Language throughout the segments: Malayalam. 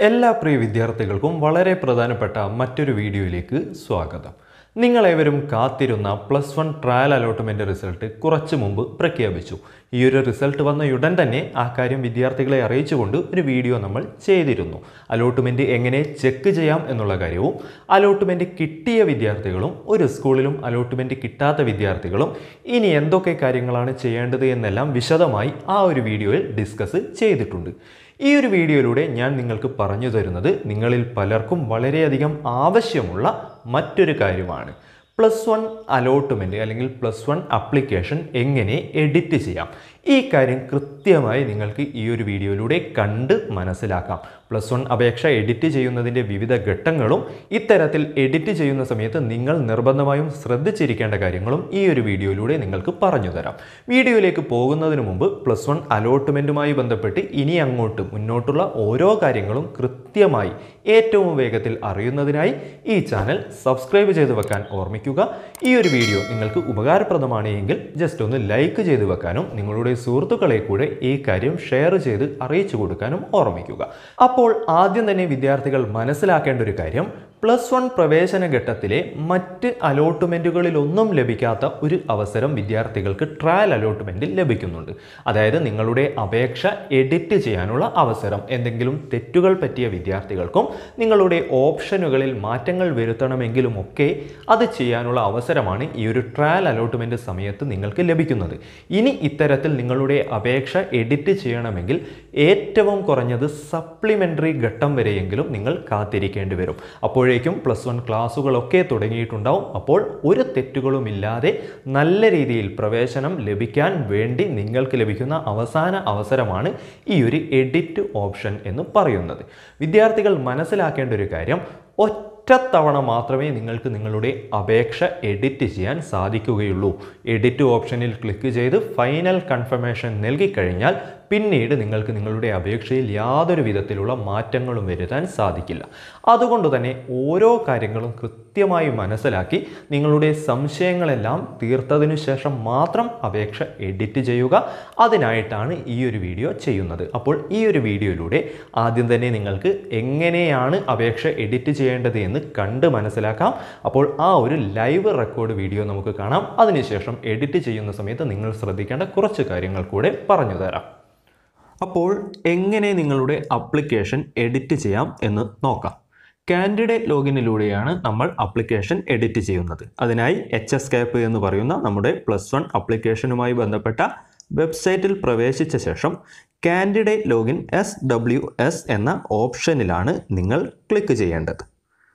എല്ലാ പ്രിയ വിദ്യാർത്ഥികൾക്കും വളരെ പ്രധാനപ്പെട്ട മറ്റൊരു വീഡിയോയിലേക്ക് സ്വാഗതം നിങ്ങളേവരും കാത്തിരുന്ന plus one trial allotment result കുറച്ച് മുമ്പ് പ്രഖ്യാപിച്ചു ഈ ഒരു റിസൾട്ട് വന്ന ഉടൻ തന്നെ ആ കാര്യം വിദ്യാർത്ഥികളെ അറിയിച്ചുകൊണ്ട് ഒരു വീഡിയോ നമ്മൾ ചെയ്തിരുന്നു അലോട്ട്മെൻറ്റ് എങ്ങനെ ചെക്ക് ചെയ്യാം എന്നുള്ള കാര്യവും അലോട്ട്മെൻറ്റ് കിട്ടിയ വിദ്യാർത്ഥികളും ഒരു സ്കൂളിലും അലോട്ട്മെൻറ്റ് കിട്ടാത്ത വിദ്യാർത്ഥികളും ഇനി എന്തൊക്കെ കാര്യങ്ങളാണ് ചെയ്യേണ്ടത് എന്നെല്ലാം വിശദമായി ആ ഒരു വീഡിയോയിൽ ഡിസ്കസ് ചെയ്തിട്ടുണ്ട് ഈ ഒരു വീഡിയോയിലൂടെ ഞാൻ നിങ്ങൾക്ക് പറഞ്ഞു തരുന്നത് നിങ്ങളിൽ പലർക്കും വളരെയധികം ആവശ്യമുള്ള മറ്റൊരു കാര്യമാണ് പ്ലസ് വൺ അലോട്ട്മെൻറ്റ് അല്ലെങ്കിൽ പ്ലസ് വൺ അപ്ലിക്കേഷൻ എങ്ങനെ എഡിറ്റ് ചെയ്യാം ഈ കാര്യം കൃത്യമായി നിങ്ങൾക്ക് ഈ ഒരു വീഡിയോയിലൂടെ കണ്ട് മനസ്സിലാക്കാം പ്ലസ് വൺ അപേക്ഷ എഡിറ്റ് ചെയ്യുന്നതിൻ്റെ വിവിധ ഘട്ടങ്ങളും ഇത്തരത്തിൽ എഡിറ്റ് ചെയ്യുന്ന സമയത്ത് നിങ്ങൾ നിർബന്ധമായും ശ്രദ്ധിച്ചിരിക്കേണ്ട കാര്യങ്ങളും ഈ ഒരു വീഡിയോയിലൂടെ നിങ്ങൾക്ക് പറഞ്ഞു തരാം വീഡിയോയിലേക്ക് പോകുന്നതിന് മുമ്പ് പ്ലസ് വൺ അലോട്ട്മെൻറ്റുമായി ബന്ധപ്പെട്ട് ഇനി അങ്ങോട്ട് മുന്നോട്ടുള്ള ഓരോ കാര്യങ്ങളും കൃത്യമായി ഏറ്റവും വേഗത്തിൽ അറിയുന്നതിനായി ഈ ചാനൽ സബ്സ്ക്രൈബ് ചെയ്ത് വെക്കാൻ ഓർമ്മിക്കുക ഈ ഒരു വീഡിയോ നിങ്ങൾക്ക് ഉപകാരപ്രദമാണ് എങ്കിൽ ജസ്റ്റ് ഒന്ന് ലൈക്ക് ചെയ്ത് വെക്കാനും നിങ്ങളുടെ സുഹൃത്തുക്കളെ കൂടെ ഈ കാര്യം ഷെയർ ചെയ്ത് അറിയിച്ചു കൊടുക്കാനും ഓർമ്മിക്കുക അപ്പോൾ ആദ്യം തന്നെ വിദ്യാർത്ഥികൾ മനസ്സിലാക്കേണ്ട ഒരു കാര്യം പ്ലസ് വൺ പ്രവേശന ഘട്ടത്തിലെ മറ്റ് അലോട്ട്മെൻറ്റുകളിലൊന്നും ലഭിക്കാത്ത ഒരു അവസരം വിദ്യാർത്ഥികൾക്ക് ട്രയൽ അലോട്ട്മെൻറ്റിൽ ലഭിക്കുന്നുണ്ട് അതായത് നിങ്ങളുടെ അപേക്ഷ എഡിറ്റ് ചെയ്യാനുള്ള അവസരം എന്തെങ്കിലും തെറ്റുകൾ പറ്റിയ വിദ്യാർത്ഥികൾക്കും നിങ്ങളുടെ ഓപ്ഷനുകളിൽ മാറ്റങ്ങൾ വരുത്തണമെങ്കിലും ഒക്കെ അത് ചെയ്യാനുള്ള അവസരമാണ് ഈ ഒരു ട്രയൽ അലോട്ട്മെൻറ്റ് സമയത്ത് നിങ്ങൾക്ക് ലഭിക്കുന്നത് ഇനി ഇത്തരത്തിൽ നിങ്ങളുടെ അപേക്ഷ എഡിറ്റ് ചെയ്യണമെങ്കിൽ ഏറ്റവും കുറഞ്ഞത് സപ്ലിമെൻ്ററി ഘട്ടം വരെയെങ്കിലും നിങ്ങൾ കാത്തിരിക്കേണ്ടി വരും അപ്പോഴേക്കും പ്ലസ് വൺ ക്ലാസ്സുകളൊക്കെ തുടങ്ങിയിട്ടുണ്ടാവും അപ്പോൾ ഒരു തെറ്റുകളുമില്ലാതെ നല്ല രീതിയിൽ പ്രവേശനം ലഭിക്കാൻ വേണ്ടി നിങ്ങൾക്ക് ലഭിക്കുന്ന അവസാന അവസരമാണ് ഈ ഒരു എഡിറ്റ് ഓപ്ഷൻ എന്ന് പറയുന്നത് വിദ്യാർത്ഥികൾ മനസ്സിലാക്കേണ്ട ഒരു കാര്യം ഒറ്റത്തവണ മാത്രമേ നിങ്ങൾക്ക് നിങ്ങളുടെ അപേക്ഷ എഡിറ്റ് ചെയ്യാൻ സാധിക്കുകയുള്ളൂ എഡിറ്റ് ഓപ്ഷനിൽ ക്ലിക്ക് ചെയ്ത് ഫൈനൽ കൺഫർമേഷൻ നൽകിക്കഴിഞ്ഞാൽ പിന്നീട് നിങ്ങൾക്ക് നിങ്ങളുടെ അപേക്ഷയിൽ യാതൊരു വിധത്തിലുള്ള മാറ്റങ്ങളും വരുത്താൻ സാധിക്കില്ല അതുകൊണ്ട് തന്നെ ഓരോ കാര്യങ്ങളും കൃത്യമായി മനസ്സിലാക്കി നിങ്ങളുടെ സംശയങ്ങളെല്ലാം തീർത്തതിനു ശേഷം മാത്രം അപേക്ഷ എഡിറ്റ് ചെയ്യുക അതിനായിട്ടാണ് ഈ ഒരു വീഡിയോ ചെയ്യുന്നത് അപ്പോൾ ഈ ഒരു വീഡിയോയിലൂടെ ആദ്യം തന്നെ നിങ്ങൾക്ക് എങ്ങനെയാണ് അപേക്ഷ എഡിറ്റ് ചെയ്യേണ്ടത് എന്ന് കണ്ട് മനസ്സിലാക്കാം അപ്പോൾ ആ ഒരു ലൈവ് റെക്കോർഡ് വീഡിയോ നമുക്ക് കാണാം അതിനുശേഷം എഡിറ്റ് ചെയ്യുന്ന സമയത്ത് നിങ്ങൾ ശ്രദ്ധിക്കേണ്ട കുറച്ച് കാര്യങ്ങൾ കൂടെ പറഞ്ഞു തരാം അപ്പോൾ എങ്ങനെ നിങ്ങളുടെ അപ്ലിക്കേഷൻ എഡിറ്റ് ചെയ്യാം എന്ന് നോക്കാം കാൻഡിഡേറ്റ് ലോഗിനിലൂടെയാണ് നമ്മൾ അപ്ലിക്കേഷൻ എഡിറ്റ് ചെയ്യുന്നത് അതിനായി എച്ച് എസ് കാപ്പ് എന്ന് പറയുന്ന നമ്മുടെ പ്ലസ് വൺ അപ്ലിക്കേഷനുമായി ബന്ധപ്പെട്ട വെബ്സൈറ്റിൽ പ്രവേശിച്ച ശേഷം candidate login S W S എന്ന ഓപ്ഷനിലാണ് നിങ്ങൾ ക്ലിക്ക് ചെയ്യേണ്ടത്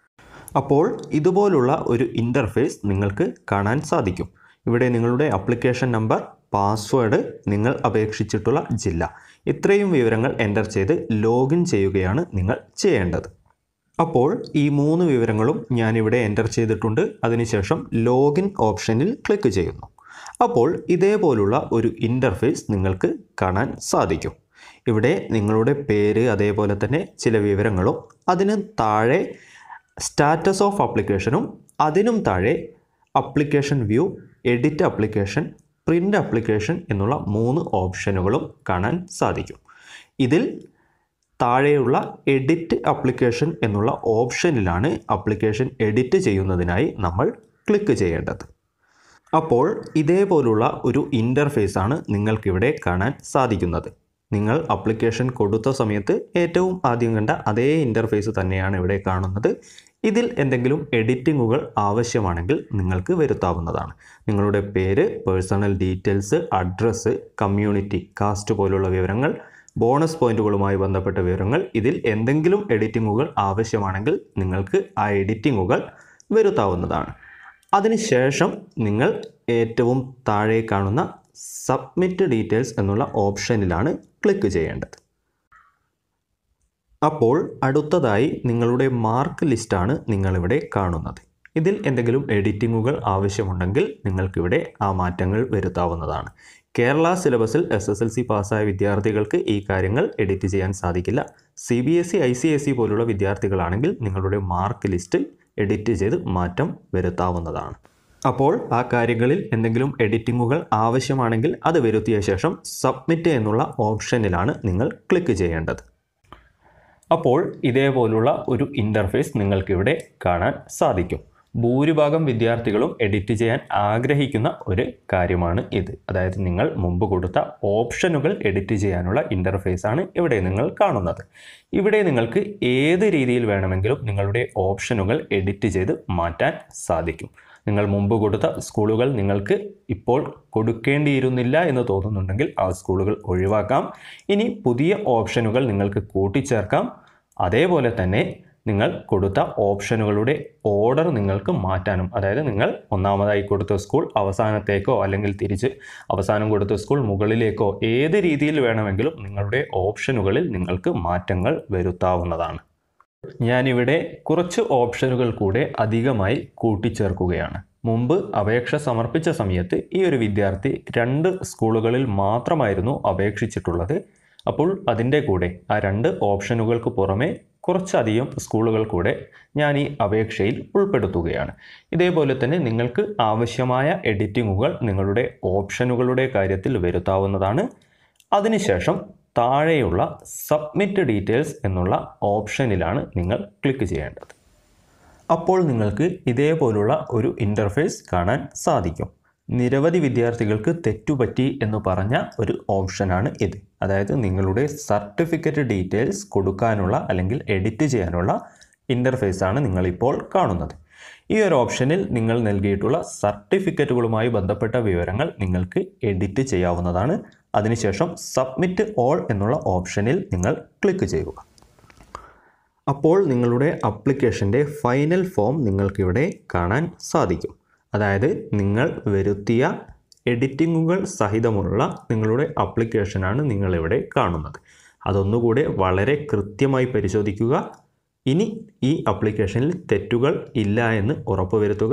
അപ്പോൾ ഇതുപോലുള്ള ഒരു ഇൻ്റർഫേസ് നിങ്ങൾക്ക് കാണാൻ സാധിക്കും ഇവിടെ നിങ്ങളുടെ അപ്ലിക്കേഷൻ നമ്പർ പാസ്വേഡ് നിങ്ങൾ അപേക്ഷിച്ചിട്ടുള്ള ജില്ല ഇത്രയും വിവരങ്ങൾ എൻ്റർ ചെയ്ത് ലോഗിൻ ചെയ്യുകയാണ് നിങ്ങൾ ചെയ്യേണ്ടത് അപ്പോൾ ഈ മൂന്ന് വിവരങ്ങളും ഞാനിവിടെ എൻ്റർ ചെയ്തിട്ടുണ്ട് അതിനുശേഷം ലോഗിൻ ഓപ്ഷനിൽ ക്ലിക്ക് ചെയ്യുന്നു അപ്പോൾ ഇതേപോലുള്ള ഒരു ഇൻ്റർഫേസ് നിങ്ങൾക്ക് കാണാൻ സാധിക്കും ഇവിടെ നിങ്ങളുടെ പേര് അതേപോലെ തന്നെ ചില വിവരങ്ങളും അതിന് താഴെ സ്റ്റാറ്റസ് ഓഫ് ആപ്ലിക്കേഷനും അതിനും താഴെ application view edit application print application എന്നുള്ള മൂന്ന് ഓപ്ഷനുകളും കാണാൻ സാധിക്കും ഇതിൽ താഴെയുള്ള എഡിറ്റ് അപ്ലിക്കേഷൻ എന്നുള്ള ഓപ്ഷനിലാണ് അപ്ലിക്കേഷൻ എഡിറ്റ് ചെയ്യുന്നതിനായി നമ്മൾ ക്ലിക്ക് ചെയ്യേണ്ടത് അപ്പോൾ ഇതേപോലുള്ള ഒരു ഇൻ്റർഫേസ് ആണ് നിങ്ങൾക്കിവിടെ കാണാൻ സാധിക്കുന്നത് നിങ്ങൾ അപ്ലിക്കേഷൻ കൊടുത്ത സമയത്ത് ഏറ്റവും ആദ്യം കണ്ട അതേ ഇൻ്റർഫേസ് തന്നെയാണ് ഇവിടെ കാണുന്നത് ഇതിൽ എന്തെങ്കിലും എഡിറ്റിങ്ങുകൾ ആവശ്യമാണെങ്കിൽ നിങ്ങൾക്ക് വരുത്താവുന്നതാണ് നിങ്ങളുടെ പേര് personal details address community caste പോലുള്ള വിവരങ്ങൾ ബോണസ് പോയിന്റുകളുമായി ബന്ധപ്പെട്ട വിവരങ്ങൾ ഇതിൽ എന്തെങ്കിലും എഡിറ്റിങ്ങുകൾ ആവശ്യമാണെങ്കിൽ നിങ്ങൾക്ക് ആ എഡിറ്റിങ്ങുകൾ വരുത്താവുന്നതാണ് അതിനുശേഷം നിങ്ങൾ ഏറ്റവും താഴെ കാണുന്ന സബ്മിറ്റ് ഡീറ്റെയിൽസ് എന്നുള്ള ഓപ്ഷനിലാണ് ക്ലിക്ക് ചെയ്യേണ്ടത് അപ്പോൾ അടുത്തതായി നിങ്ങളുടെ മാർക്ക് ലിസ്റ്റാണ് നിങ്ങളിവിടെ കാണുന്നത് ഇതിൽ എന്തെങ്കിലും എഡിറ്റിങ്ങുകൾ ആവശ്യമുണ്ടെങ്കിൽ നിങ്ങൾക്കിവിടെ ആ മാറ്റങ്ങൾ വരുത്താവുന്നതാണ് കേരള സിലബസിൽ എസ് എസ് എൽ സി പാസ്സായ വിദ്യാർത്ഥികൾക്ക് ഈ കാര്യങ്ങൾ എഡിറ്റ് ചെയ്യാൻ സാധിക്കില്ല C B S E I C S C പോലുള്ള വിദ്യാർത്ഥികളാണെങ്കിൽ നിങ്ങളുടെ മാർക്ക് ലിസ്റ്റ് എഡിറ്റ് ചെയ്ത് മാറ്റം വരുത്താവുന്നതാണ് അപ്പോൾ ആ കാര്യങ്ങളിൽ എന്തെങ്കിലും എഡിറ്റിങ്ങുകൾ ആവശ്യമാണെങ്കിൽ അത് വരുത്തിയ ശേഷം സബ്മിറ്റ് എന്നുള്ള ഓപ്ഷനിലാണ് നിങ്ങൾ ക്ലിക്ക് ചെയ്യേണ്ടത് അപ്പോൾ ഇതേപോലുള്ള ഒരു ഇൻ്റർഫേസ് നിങ്ങൾക്കിവിടെ കാണാൻ സാധിക്കും ഭൂരിഭാഗം വിദ്യാർത്ഥികളും എഡിറ്റ് ചെയ്യാൻ ആഗ്രഹിക്കുന്ന ഒരു കാര്യമാണ് ഇത് അതായത് നിങ്ങൾ മുമ്പ് കൊടുത്ത ഓപ്ഷനുകൾ എഡിറ്റ് ചെയ്യാനുള്ള ഇൻ്റർഫേസ് ആണ് ഇവിടെ നിങ്ങൾ കാണുന്നത് ഇവിടെ നിങ്ങൾക്ക് ഏത് രീതിയിൽ വേണമെങ്കിലും നിങ്ങളുടെ ഓപ്ഷനുകൾ എഡിറ്റ് ചെയ്ത് മാറ്റാൻ സാധിക്കും നിങ്ങൾ മുമ്പ് കൊടുത്ത സ്കൂളുകൾ നിങ്ങൾക്ക് ഇപ്പോൾ കൊടുക്കേണ്ടിയിരുന്നില്ല എന്ന് തോന്നുന്നുണ്ടെങ്കിൽ ആ സ്കൂളുകൾ ഒഴിവാക്കാം ഇനി പുതിയ ഓപ്ഷനുകൾ നിങ്ങൾക്ക് കൂട്ടിച്ചേർക്കാം അതേപോലെ തന്നെ നിങ്ങൾ കൊടുത്ത ഓപ്ഷനുകളുടെ ഓർഡർ നിങ്ങൾക്ക് മാറ്റാനും അതായത് നിങ്ങൾ ഒന്നാമതായി കൊടുത്ത സ്കൂൾ അവസാനത്തേക്കോ അല്ലെങ്കിൽ തിരിച്ച് അവസാനം കൊടുത്ത സ്കൂൾ മുകളിലേക്കോ ഏത് രീതിയിൽ വേണമെങ്കിലും നിങ്ങളുടെ ഓപ്ഷനുകളിൽ നിങ്ങൾക്ക് മാറ്റങ്ങൾ വരുത്താവുന്നതാണ് ഞാനിവിടെ കുറച്ച് ഓപ്ഷനുകൾ കൂടെ അധികമായി കൂട്ടിച്ചേർക്കുകയാണ് മുമ്പ് അപേക്ഷ സമർപ്പിച്ച സമയത്ത് ഈ ഒരു വിദ്യാർത്ഥി രണ്ട് സ്കൂളുകളിൽ മാത്രമായിരുന്നു അപേക്ഷിച്ചിട്ടുള്ളത് അപ്പോൾ അതിൻ്റെ കൂടെ ആ രണ്ട് ഓപ്ഷനുകൾക്ക് പുറമെ കുറച്ചധികം സ്കൂളുകൾ കൂടെ ഞാൻ ഈ അപേക്ഷയിൽ ഉൾപ്പെടുത്തുകയാണ് ഇതേപോലെ തന്നെ നിങ്ങൾക്ക് ആവശ്യമായ എഡിറ്റിങ്ങുകൾ നിങ്ങളുടെ ഓപ്ഷനുകളുടെ കാര്യത്തിൽ വരുത്താവുന്നതാണ് അതിനുശേഷം താഴെയുള്ള സബ്മിറ്റ് ഡീറ്റെയിൽസ് എന്നുള്ള ഓപ്ഷനിലാണ് നിങ്ങൾ ക്ലിക്ക് ചെയ്യേണ്ടത് അപ്പോൾ നിങ്ങൾക്ക് ഇതേപോലുള്ള ഒരു ഇൻ്റർഫേസ് കാണാൻ സാധിക്കും നിരവധി വിദ്യാർത്ഥികൾക്ക് തെറ്റുപറ്റി എന്ന് പറഞ്ഞ ഒരു ഓപ്ഷനാണ് ഇത് അതായത് നിങ്ങളുടെ സർട്ടിഫിക്കറ്റ് ഡീറ്റെയിൽസ് കൊടുക്കാനുള്ള അല്ലെങ്കിൽ എഡിറ്റ് ചെയ്യാനുള്ള ഇൻ്റർഫേസ് ആണ് നിങ്ങളിപ്പോൾ കാണുന്നത് ഈ ഒരു ഓപ്ഷനിൽ നിങ്ങൾ നൽകിയിട്ടുള്ള സർട്ടിഫിക്കറ്റുകളുമായി ബന്ധപ്പെട്ട വിവരങ്ങൾ നിങ്ങൾക്ക് എഡിറ്റ് ചെയ്യാവുന്നതാണ് അതിനുശേഷം സബ്മിറ്റ് ഓൾ എന്നുള്ള ഓപ്ഷനിൽ നിങ്ങൾ ക്ലിക്ക് ചെയ്യുക അപ്പോൾ നിങ്ങളുടെ അപ്ലിക്കേഷൻ്റെ ഫൈനൽ ഫോം നിങ്ങൾക്കിവിടെ കാണാൻ സാധിക്കും അതായത് നിങ്ങൾ വരുത്തിയ എഡിറ്റിങ്ങുകൾ സഹിതമുള്ള നിങ്ങളുടെ അപ്ലിക്കേഷനാണ് നിങ്ങളിവിടെ കാണുന്നത് അതൊന്നുകൂടെ വളരെ കൃത്യമായി പരിശോധിക്കുക ഇനി ഈ അപ്ലിക്കേഷനിൽ തെറ്റുകൾ ഇല്ല എന്ന് ഉറപ്പുവരുത്തുക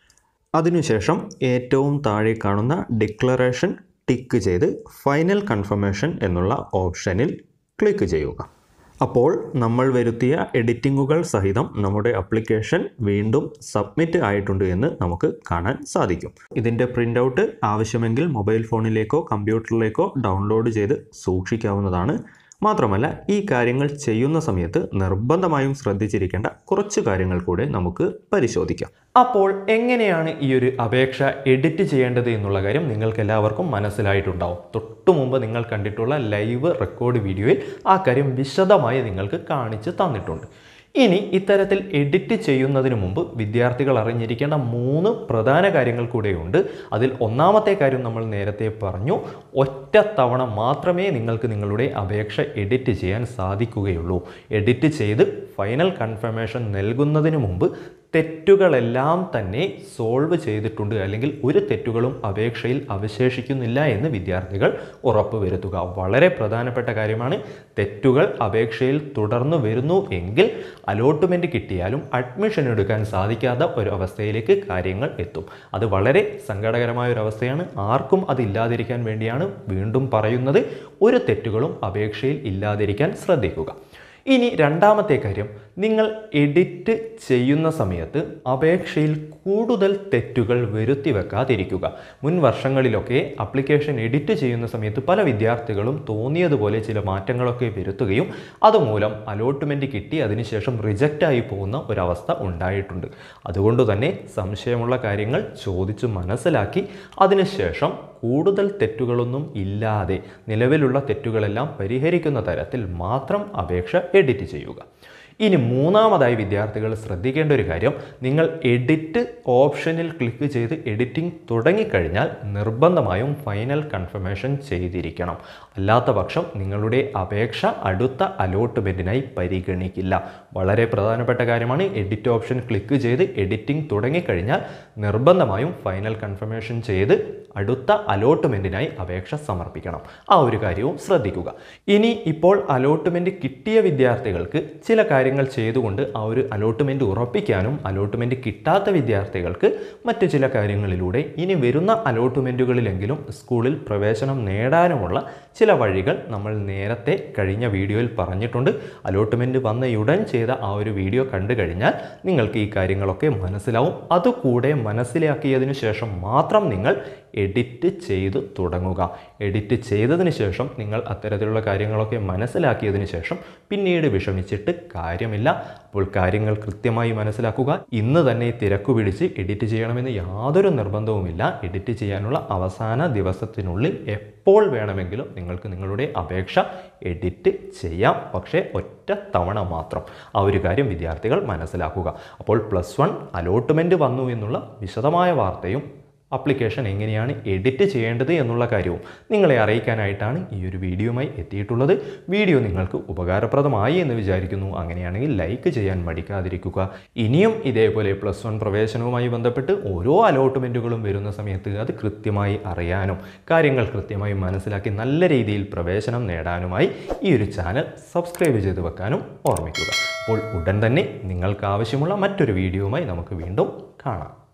അതിനുശേഷം ഏറ്റവും താഴെ കാണുന്ന ഡിക്ലറേഷൻ ടിക്ക് ചെയ്ത് ഫൈനൽ കൺഫർമേഷൻ എന്നുള്ള ഓപ്ഷനിൽ ക്ലിക്ക് ചെയ്യുക അപ്പോൾ നമ്മൾ വരുത്തിയ എഡിറ്റിങ്ങുകൾ സഹിതം നമ്മുടെ അപ്ലിക്കേഷൻ വീണ്ടും സബ്മിറ്റ് ആയിട്ടുണ്ട് എന്ന് നമുക്ക് കാണാൻ സാധിക്കും ഇതിൻ്റെ പ്രിൻ്റ് ഔട്ട് ആവശ്യമെങ്കിൽ മൊബൈൽ ഫോണിലേക്കോ കമ്പ്യൂട്ടറിലേക്കോ ഡൗൺലോഡ് ചെയ്ത് സൂക്ഷിക്കാവുന്നതാണ് മാത്രമല്ല ഈ കാര്യങ്ങൾ ചെയ്യുന്ന സമയത്ത് നിർബന്ധമായും ശ്രദ്ധിച്ചിരിക്കേണ്ട കുറച്ച് കാര്യങ്ങൾ കൂടെ നമുക്ക് പരിശോധിക്കാം അപ്പോൾ എങ്ങനെയാണ് ഈ ഒരു അപേക്ഷ എഡിറ്റ് ചെയ്യേണ്ടത് എന്നുള്ള കാര്യം നിങ്ങൾക്ക് എല്ലാവർക്കും മനസ്സിലായിട്ടുണ്ടാവും തൊട്ടു മുമ്പ് നിങ്ങൾ കണ്ടിട്ടുള്ള ലൈവ് റെക്കോർഡ് വീഡിയോയിൽ ആ കാര്യം വിശദമായി നിങ്ങൾക്ക് കാണിച്ച് തന്നിട്ടുണ്ട് ഇനി ഇത്തരത്തിൽ എഡിറ്റ് ചെയ്യുന്നതിന് മുമ്പ് വിദ്യാർത്ഥികൾ അറിഞ്ഞിരിക്കേണ്ട മൂന്ന് പ്രധാന കാര്യങ്ങൾ കൂടെയുണ്ട് അതിൽ ഒന്നാമത്തെ കാര്യം നമ്മൾ നേരത്തെ പറഞ്ഞു ഒറ്റ തവണ മാത്രമേ നിങ്ങൾക്ക് നിങ്ങളുടെ അപേക്ഷ എഡിറ്റ് ചെയ്യാൻ സാധിക്കുകയുള്ളൂ എഡിറ്റ് ചെയ്ത് ഫൈനൽ കൺഫർമേഷൻ നൽകുന്നതിന് മുമ്പ് തെറ്റുകളെല്ലാം തന്നെ സോൾവ് ചെയ്തിട്ടുണ്ട് അല്ലെങ്കിൽ ഒരു തെറ്റുകളും അപേക്ഷയിൽ അവശേഷിക്കുന്നില്ല എന്ന് വിദ്യാർത്ഥികൾ ഉറപ്പുവരുത്തുക വളരെ പ്രധാനപ്പെട്ട കാര്യമാണ് തെറ്റുകൾ അപേക്ഷയിൽ തുടർന്നു വരുന്നു എങ്കിൽ അലോട്ട്മെൻറ്റ് കിട്ടിയാലും അഡ്മിഷൻ എടുക്കാൻ സാധിക്കാത്ത ഒരു അവസ്ഥയിലേക്ക് കാര്യങ്ങൾ എത്തും അത് വളരെ സങ്കടകരമായ ഒരു അവസ്ഥയാണ് ആർക്കും അത് ഇല്ലാതിരിക്കാൻ വേണ്ടിയാണ് വീണ്ടും പറയുന്നത് ഒരു തെറ്റുകളും അപേക്ഷയിൽ ഇല്ലാതിരിക്കാൻ ശ്രദ്ധിക്കുക ഇനി രണ്ടാമത്തെ കാര്യം നിങ്ങൾ എഡിറ്റ് ചെയ്യുന്ന സമയത്ത് അപേക്ഷയിൽ കൂടുതൽ തെറ്റുകൾ വരുത്തി വെക്കാതിരിക്കുക മുൻ വർഷങ്ങളിലൊക്കെ അപ്ലിക്കേഷൻ എഡിറ്റ് ചെയ്യുന്ന സമയത്ത് പല വിദ്യാർത്ഥികളും തോന്നിയതുപോലെ ചില മാറ്റങ്ങളൊക്കെ വരുത്തുകയും അതുമൂലം അലോട്ട്മെൻറ്റ് കിട്ടി അതിനുശേഷം റിജക്റ്റായി പോകുന്ന ഒരവസ്ഥ ഉണ്ടായിട്ടുണ്ട് അതുകൊണ്ട് തന്നെ സംശയമുള്ള കാര്യങ്ങൾ ചോദിച്ച് മനസ്സിലാക്കി അതിനുശേഷം കൂടുതൽ തെറ്റുകളൊന്നും ഇല്ലാതെ നിലവിലുള്ള തെറ്റുകളെല്ലാം പരിഹരിക്കുന്ന തരത്തിൽ മാത്രം അപേക്ഷ എഡിറ്റ് ചെയ്യുക ഇനി മൂന്നാമതായി വിദ്യാർത്ഥികൾ ശ്രദ്ധിക്കേണ്ട ഒരു കാര്യം നിങ്ങൾ എഡിറ്റ് ഓപ്ഷനിൽ ക്ലിക്ക് ചെയ്ത് എഡിറ്റിംഗ് തുടങ്ങിക്കഴിഞ്ഞാൽ നിർബന്ധമായും ഫൈനൽ കൺഫർമേഷൻ ചെയ്തിരിക്കണം അല്ലാത്ത പക്ഷം നിങ്ങളുടെ അപേക്ഷ അടുത്ത അലോട്ട്മെൻറ്റിനായി പരിഗണിക്കില്ല വളരെ പ്രധാനപ്പെട്ട കാര്യമാണ് എഡിറ്റ് ഓപ്ഷൻ ക്ലിക്ക് ചെയ്ത് എഡിറ്റിംഗ് തുടങ്ങിക്കഴിഞ്ഞാൽ നിർബന്ധമായും ഫൈനൽ കൺഫർമേഷൻ ചെയ്ത് അടുത്ത അലോട്ട്മെൻറ്റിനായി അപേക്ഷ സമർപ്പിക്കണം ആ ഒരു കാര്യവും ശ്രദ്ധിക്കുക ഇനി ഇപ്പോൾ അലോട്ട്മെൻറ്റ് കിട്ടിയ വിദ്യാർത്ഥികൾക്ക് ചില കാര്യങ്ങൾ ചെയ്തുകൊണ്ട് ആ ഒരു അലോട്ട്മെൻറ്റ് ഉറപ്പിക്കാനും അലോട്ട്മെൻറ്റ് കിട്ടാത്ത വിദ്യാർത്ഥികൾക്ക് മറ്റു ചില കാര്യങ്ങളിലൂടെ ഇനി വരുന്ന അലോട്ട്മെൻറ്റുകളിലെങ്കിലും സ്കൂളിൽ പ്രവേശനം നേടാനുമുള്ള ചില വഴികൾ നമ്മൾ നേരത്തെ കഴിഞ്ഞ വീഡിയോയിൽ പറഞ്ഞിട്ടുണ്ട് അലോട്ട്മെൻറ്റ് വന്നയുടൻ ചെയ്ത ആ ഒരു വീഡിയോ കണ്ടു കഴിഞ്ഞാൽ നിങ്ങൾക്ക് ഈ കാര്യങ്ങളൊക്കെ മനസ്സിലാവും അതുകൂടെ മനസ്സിലാക്കിയതിനു ശേഷം മാത്രം നിങ്ങൾ എഡിറ്റ് ചെയ്ത് തുടങ്ങുക എഡിറ്റ് ചെയ്തതിന് ശേഷം നിങ്ങൾ അത്തരത്തിലുള്ള കാര്യങ്ങളൊക്കെ മനസ്സിലാക്കിയതിന് ശേഷം പിന്നീട് വിഷമിച്ചിട്ട് കാര്യമില്ല അപ്പോൾ കാര്യങ്ങൾ കൃത്യമായി മനസ്സിലാക്കുക ഇന്ന് തന്നെ തിരക്കു പിടിച്ച് എഡിറ്റ് ചെയ്യണമെന്ന് യാതൊരു നിർബന്ധവുമില്ല എഡിറ്റ് ചെയ്യാനുള്ള അവസാന ദിവസത്തിനുള്ളിൽ എപ്പോൾ വേണമെങ്കിലും നിങ്ങൾക്ക് നിങ്ങളുടെ അപേക്ഷ എഡിറ്റ് ചെയ്യാം പക്ഷേ ഒറ്റ തവണ മാത്രം ആ ഒരു കാര്യം വിദ്യാർത്ഥികൾ മനസ്സിലാക്കുക അപ്പോൾ പ്ലസ് വൺ അലോട്ട്മെൻറ്റ് വന്നു എന്നുള്ള വിശദമായ വാർത്തയും അപ്ലിക്കേഷൻ എങ്ങനെയാണ് എഡിറ്റ് ചെയ്യേണ്ടത് എന്നുള്ള കാര്യവും നിങ്ങളെ അറിയിക്കാനായിട്ടാണ് ഈ ഒരു വീഡിയോയുമായി എത്തിയിട്ടുള്ളത് വീഡിയോ നിങ്ങൾക്ക് ഉപകാരപ്രദമായി എന്ന് വിചാരിക്കുന്നു അങ്ങനെയാണെങ്കിൽ ലൈക്ക് ചെയ്യാൻ മടിക്കാതിരിക്കുക ഇനിയും ഇതേപോലെ പ്ലസ് വൺ പ്രവേശനവുമായി ബന്ധപ്പെട്ട് ഓരോ അലോട്ട്മെൻറ്റുകളും വരുന്ന സമയത്ത് അത് കൃത്യമായി അറിയാനും കാര്യങ്ങൾ കൃത്യമായി മനസ്സിലാക്കി നല്ല രീതിയിൽ പ്രവേശനം നേടാനുമായി ഈ ഒരു ചാനൽ സബ്സ്ക്രൈബ് ചെയ്ത് വെക്കാനും ഓർമ്മിക്കുക അപ്പോൾ ഉടൻ തന്നെ നിങ്ങൾക്ക് ആവശ്യമുള്ള മറ്റൊരു വീഡിയോയുമായി നമുക്ക് വീണ്ടും കാണാം